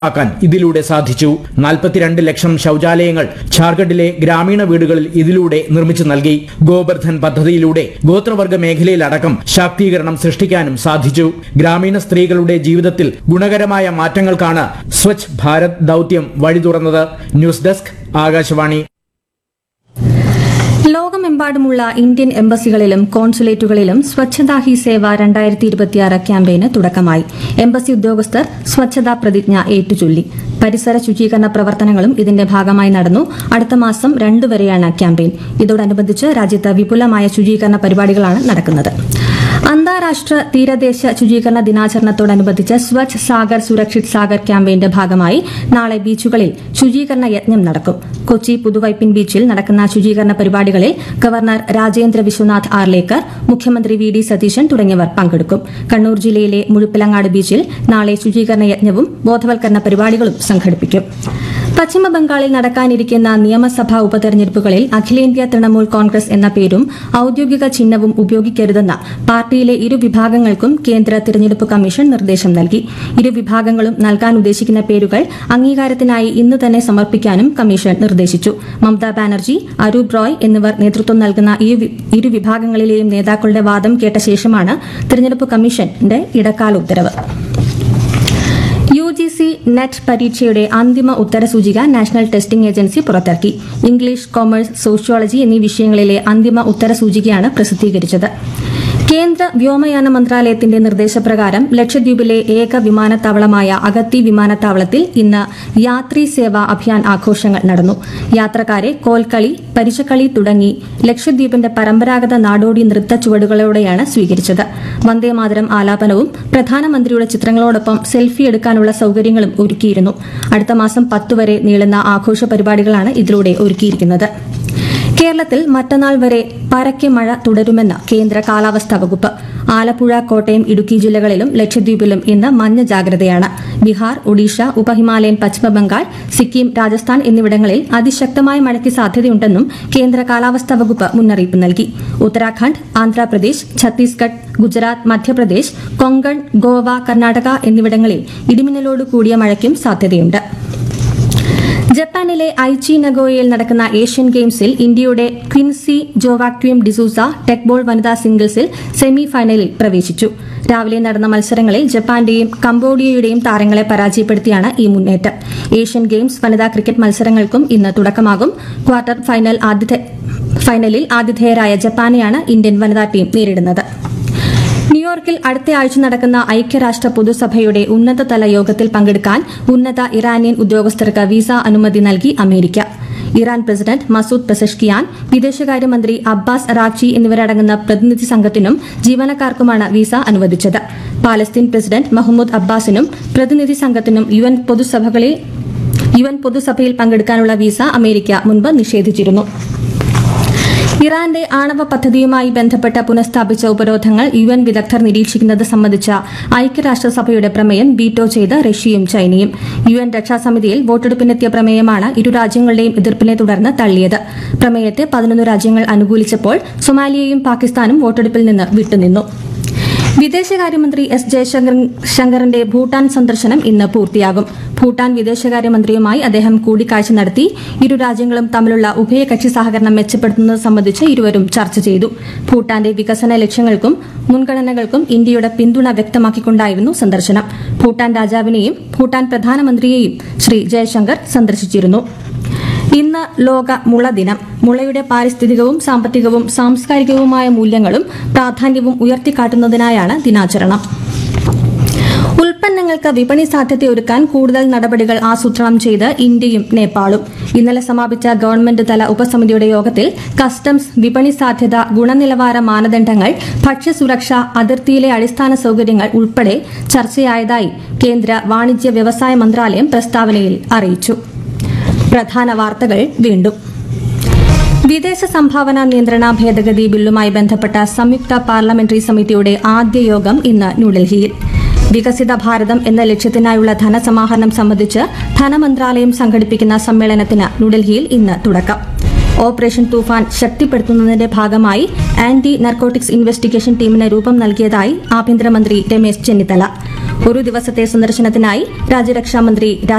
ആക്കാൻ ഇതിലൂടെ സാധിച്ചു നാൽപ്പത്തിരണ്ട് ലക്ഷം ശൌചാലയങ്ങൾ ഝാർഖണ്ഡിലെ ഗ്രാമീണ വീടുകളിൽ ഇതിലൂടെ നിർമ്മിച്ചു നൽകി ഗോബർധൻ പദ്ധതിയിലൂടെ ഗോത്രവർഗ മേഖലയിലടക്കം ശാക്തീകരണം സൃഷ്ടിക്കാനും സാധിച്ചു ഗ്രാമീണ സ്ത്രീകളുടെ ജീവിതത്തിൽ ഗുണകരമായ മാറ്റങ്ങൾക്കാണ് സ്വച്ഛ് ഭാരത് ദൌത്യം വഴി തുറന്നത് ന്യൂസ് ഡെസ്ക് ആകാശവാണി ലോകമെമ്പാടുമുള്ള ഇന്ത്യൻ എംബസികളിലും കോൺസുലേറ്റുകളിലും സ്വച്ഛതാ ഹി സേവ രണ്ടായിരത്തി ഇരുപത്തിയാറ് ക്യാമ്പയിന് തുടക്കമായി എംബസി ഉദ്യോഗസ്ഥർ സ്വച്ഛതാ പ്രതിജ്ഞ ഏറ്റുചൊല്ലി പരിസര ശുചീകരണ പ്രവർത്തനങ്ങളും ഇതിന്റെ ഭാഗമായി നടന്നു അടുത്ത മാസം രണ്ടു വരെയാണ് ക്യാമ്പയിൻ ഇതോടനുബന്ധിച്ച് രാജ്യത്ത് വിപുലമായ ശുചീകരണ പരിപാടികളാണ് നടക്കുന്നത് അന്താരാഷ്ട്ര തീരദേശ ശുചീകരണ ദിനാചരണത്തോടനുബന്ധിച്ച് സ്വച്ഛ് സാഗർ സുരക്ഷിത് സാഗർ ക്യാമ്പയിന്റെ ഭാഗമായി നാളെ ബീച്ചുകളിൽ ശുചീകരണ യജ്ഞം നടക്കും കൊച്ചി പുതുവൈപ്പിൻ ബീച്ചിൽ നടക്കുന്ന ശുചീകരണ പരിപാടികളിൽ ഗവർണർ രാജേന്ദ്ര വിശ്വനാഥ് ആർലേക്കർ മുഖ്യമന്ത്രി വി ഡി സതീശൻ തുടങ്ങിയവർ പങ്കെടുക്കും കണ്ണൂർ ജില്ലയിലെ മുഴുപ്പിലങ്ങാട് ബീച്ചിൽ നാളെ ശുചീകരണ യജ്ഞവും ബോധവൽക്കരണ പരിപാടികളും സംഘടിപ്പിക്കും പശ്ചിമ ബംഗാളിൽ നടക്കാനിരിക്കുന്ന നിയമസഭാ ഉപതെരഞ്ഞെടുപ്പുകളിൽ അഖിലേന്ത്യാ തൃണമൂൽ കോൺഗ്രസ് എന്ന പേരും ഔദ്യോഗിക ചിഹ്നവും ഉപയോഗിക്കരുതെന്ന് പാർട്ടിയിലെ ഇരു വിഭാഗങ്ങൾക്കും കേന്ദ്ര തിരഞ്ഞെടുപ്പ് കമ്മീഷൻ നിർദ്ദേശം നൽകി ഇരു വിഭാഗങ്ങളും നൽകാൻ ഉദ്ദേശിക്കുന്ന പേരുകൾ അംഗീകാരത്തിനായി ഇന്ന് തന്നെ സമർപ്പിക്കാനും കമ്മീഷൻ നിർദ്ദേശിച്ചു മമതാ ബാനർജി അരൂപ് റോയ് എന്നിവർ നേതൃത്വം നൽകുന്ന ഈ വി- ഇരു വിഭാഗങ്ങളിലെയും നേതാക്കളുടെ വാദം കേട്ട ശേഷമാണ് തിരഞ്ഞെടുപ്പ് കമ്മീഷന്റെ ഇടക്കാല ഉത്തരവ് യു ജി സി നെറ്റ് പരീക്ഷയുടെ അന്തിമ ഉത്തരസൂചിക നാഷണൽ ടെസ്റ്റിംഗ് ഏജൻസി പുറത്തിറക്കി ഇംഗ്ലീഷ് കൊമേഴ്സ് സോഷ്യോളജി എന്നീ വിഷയങ്ങളിലെ അന്തിമ ഉത്തരസൂചികയാണ് പ്രസിദ്ധീകരിച്ചത് കേന്ദ്ര വ്യോമയാന മന്ത്രാലയത്തിന്റെ നിർദ്ദേശപ്രകാരം ലക്ഷദ്വീപിലെ ഏക വിമാനത്താവളമായ അഗത്തി വിമാനത്താവളത്തിൽ ഇന്ന് യാത്രീ സേവാ അഭിയാൻ ആഘോഷങ്ങൾ നടന്നു യാത്രക്കാരെ കോൽക്കളി പരിചക്കളി തുടങ്ങി ലക്ഷദ്വീപിന്റെ പരമ്പരാഗത നാടോടി നൃത്ത ചുവടുകളോടെയാണ് സ്വീകരിച്ചത് വന്ദേമാതരം ആലാപനവും പ്രധാനമന്ത്രിയുടെ ചിത്രങ്ങളോടൊപ്പം സെൽഫി എടുക്കാനുള്ള സൌകര്യങ്ങളും ഒരുക്കിയിരുന്നു അടുത്ത മാസം പത്ത് വരെ നീളുന്ന ആഘോഷ പരിപാടികളാണ് ഇതിലൂടെ ഒരുക്കിയിരിക്കുന്നത് കേരളത്തിൽ മറ്റന്നാൾ വരെ പരക്കെ മഴ തുടരുമെന്ന് കേന്ദ്ര കാലാവസ്ഥാ വകുപ്പ് ആലപ്പുഴ കോട്ടയം ഇടുക്കി ജില്ലകളിലും ലക്ഷദ്വീപിലും ഇന്ന് മഞ്ഞ ജാഗ്രതയാണ് ബീഹാർ ഒഡീഷ ഉപഹിമാലയൻ പശ്ചിമബംഗാൾ സിക്കിം രാജസ്ഥാൻ എന്നിവിടങ്ങളിൽ അതിശക്തമായ മഴയ്ക്ക് സാധ്യതയുണ്ടെന്നും കേന്ദ്ര കാലാവസ്ഥാ വകുപ്പ് മുന്നറിയിപ്പ് നൽകി ഉത്തരാഖണ്ഡ് ആന്ധ്രാപ്രദേശ് ഛത്തീസ്ഗഡ് ഗുജറാത്ത് മധ്യപ്രദേശ് കൊങ്കൺ ഗോവ കർണാടക എന്നിവിടങ്ങളിൽ ഇടിമിന്നലോട് കൂടിയ മഴയ്ക്കും സാധ്യതയുണ്ട് ജപ്പാനിലെ ഐച്ചി നഗോയയിൽ നടക്കുന്ന ഏഷ്യൻ ഗെയിംസിൽ ഇന്ത്യയുടെ ക്വിൻസി ജോവാക്വിം ഡിസൂസ ടെക്ബോൾ വനിതാ സിംഗിൾസിൽ സെമി ഫൈനലിൽ പ്രവേശിച്ചു രാവിലെ നടന്ന മത്സരങ്ങളിൽ ജപ്പാന്റെയും കംബോഡിയയുടെയും താരങ്ങളെ പരാജയപ്പെടുത്തിയാണ് ഈ മുന്നേറ്റം ഏഷ്യൻ ഗെയിംസ് വനിതാ ക്രിക്കറ്റ് മത്സരങ്ങൾക്കും ഇന്ന് തുടക്കമാകും ക്വാർട്ടർ ഫൈനൽ ആതിഥേ- ഫൈനലിൽ ആതിഥേയരായ ജപ്പാനെയാണ് ഇന്ത്യൻ വനിതാ ടീം നേരിടുന്നത് ന്യൂയോർക്കിൽ അടുത്ത ആഴ്ച നടക്കുന്ന ഐക്യരാഷ്ട്ര പൊതുസഭയുടെ ഉന്നതതല യോഗത്തിൽ പങ്കെടുക്കാൻ ഉന്നത ഇറാനിയൻ ഉദ്യോഗസ്ഥർക്ക് വിസ അനുമതി നൽകി America Iran president Masoud Pezeshkian വിദേശകാര്യമന്ത്രി അബ്ബാസ് അറാക്ചി എന്നിവരടങ്ങുന്ന പ്രതിനിധി സംഘത്തിനും ജീവനക്കാർക്കുമാണ് വിസ അനുവദിച്ചത് പാലസ്തീൻ പ്രസിഡന്റ് മഹ്മൂദ് അബ്ബാസിനും പ്രതിനിധി സംഘത്തിനും യു എൻ പൊതുസഭകളിൽ യു എൻ പൊതുസഭയിൽ പങ്കെടുക്കാനുള്ള വിസ അമേരിക്ക മുൻപ് നിഷേധിച്ചിരുന്നു ഇറാന്റെ ആണവ പദ്ധതിയുമായി ബന്ധപ്പെട്ട് പുനഃസ്ഥാപിച്ച ഉപരോധങ്ങൾ യു എൻ വിദഗ്ധർ നിരീക്ഷിക്കുന്നത് സംബന്ധിച്ച ഐക്യരാഷ്ട്രസഭയുടെ പ്രമേയം വീറ്റോ ചെയ്ത് റഷ്യയും ചൈനയും യു എൻ രക്ഷാസമിതിയിൽ വോട്ടെടുപ്പിനെത്തിയ പ്രമേയമാണ് ഇരു രാജ്യങ്ങളുടെയും എതിർപ്പിനെ തുടർന്ന് തള്ളിയത് പ്രമേയത്തെ പതിനൊന്ന് രാജ്യങ്ങൾ അനുകൂലിച്ചപ്പോൾ സൊമാലിയയും പാകിസ്ഥാനും വോട്ടെടുപ്പിൽ നിന്ന് വിട്ടുനിന്നു വിദേശകാര്യമന്ത്രി എസ് ജയശങ്കർ ശങ്കറിന്റെ ഭൂട്ടാൻ സന്ദർശനം ഇന്ന് പൂർത്തിയാകും ഭൂട്ടാൻ വിദേശകാര്യമന്ത്രിയുമായി അദ്ദേഹം കൂടിക്കാഴ്ച നടത്തി ഇരു രാജ്യങ്ങളും തമ്മിലുള്ള ഉഭയകക്ഷി സഹകരണം മെച്ചപ്പെടുത്തുന്നത് സംബന്ധിച്ച് ഇരുവരും ചർച്ച ചെയ്തു ഭൂട്ടാന്റെ വികസന ലക്ഷ്യങ്ങൾക്കും മുൻഗണനകൾക്കും ഇന്ത്യയുടെ പിന്തുണ വ്യക്തമാക്കിക്കൊണ്ടായിരുന്നു സന്ദർശനം ഭൂട്ടാൻ രാജാവിനെയും ഭൂട്ടാൻ പ്രധാനമന്ത്രിയെയും ശ്രീ ജയശങ്കർ സന്ദർശിച്ചിരുന്നു ഇന്ന് ലോക മുള ദിനം മുളയുടെ പാരിസ്ഥിതികവും സാമ്പത്തികവും സാംസ്കാരികവുമായ മൂല്യങ്ങളും പ്രാധാന്യവും ഉയർത്തിക്കാട്ടുന്നതിനായാണ് ദിനാചരണം ഉൽപ്പന്നങ്ങൾക്ക് വിപണി സാധ്യതയൊരുക്കാൻ കൂടുതൽ നടപടികൾ ആസൂത്രണം ചെയ്ത് ഇന്ത്യയും നേപ്പാളും ഇന്നലെ സമാപിച്ച ഗവൺമെന്റ് തല ഉപസമിതിയുടെ യോഗത്തിൽ കസ്റ്റംസ് വിപണി സാധ്യത ഗുണനിലവാര മാനദണ്ഡങ്ങൾ ഭക്ഷ്യസുരക്ഷ അതിർത്തിയിലെ അടിസ്ഥാന സൌകര്യങ്ങൾ ഉൾപ്പെടെ ചർച്ചയായതായി കേന്ദ്ര വാണിജ്യ വ്യവസായ മന്ത്രാലയം പ്രസ്താവനയിൽ അറിയിച്ചു പ്രധാന വാർത്തകൾ വീണ്ടും വിദേശ സംഭാവന നിയന്ത്രണ ഭേദഗതി ബില്ലുമായി ബന്ധപ്പെട്ട സംയുക്ത പാർലമെന്ററി സമിതിയുടെ ആദ്യ യോഗം ഇന്ന് ന്യൂഡൽഹിയിൽ വികസിത ഭാരതം എന്ന ലക്ഷ്യത്തിനായുള്ള ധനസമാഹരണം സംബന്ധിച്ച് ധനമന്ത്രാലയം സംഘടിപ്പിക്കുന്ന സമ്മേളനത്തിന് ന്യൂഡൽഹിയിൽ ഇന്ന് തുടക്കം ഓപ്പറേഷൻ തൂഫാൻ ശക്തിപ്പെടുത്തുന്നതിന്റെ ഭാഗമായി ആന്റി നർക്കോട്ടിക്സ് ഇൻവെസ്റ്റിഗേഷൻ ടീമിന് രൂപം നൽകിയതായി ആഭ്യന്തരമന്ത്രി രമേശ് ചെന്നിത്തല ഒരു ദിവസത്തെ സന്ദർശനത്തിനായി രാജ്യരക്ഷാമന്ത്രി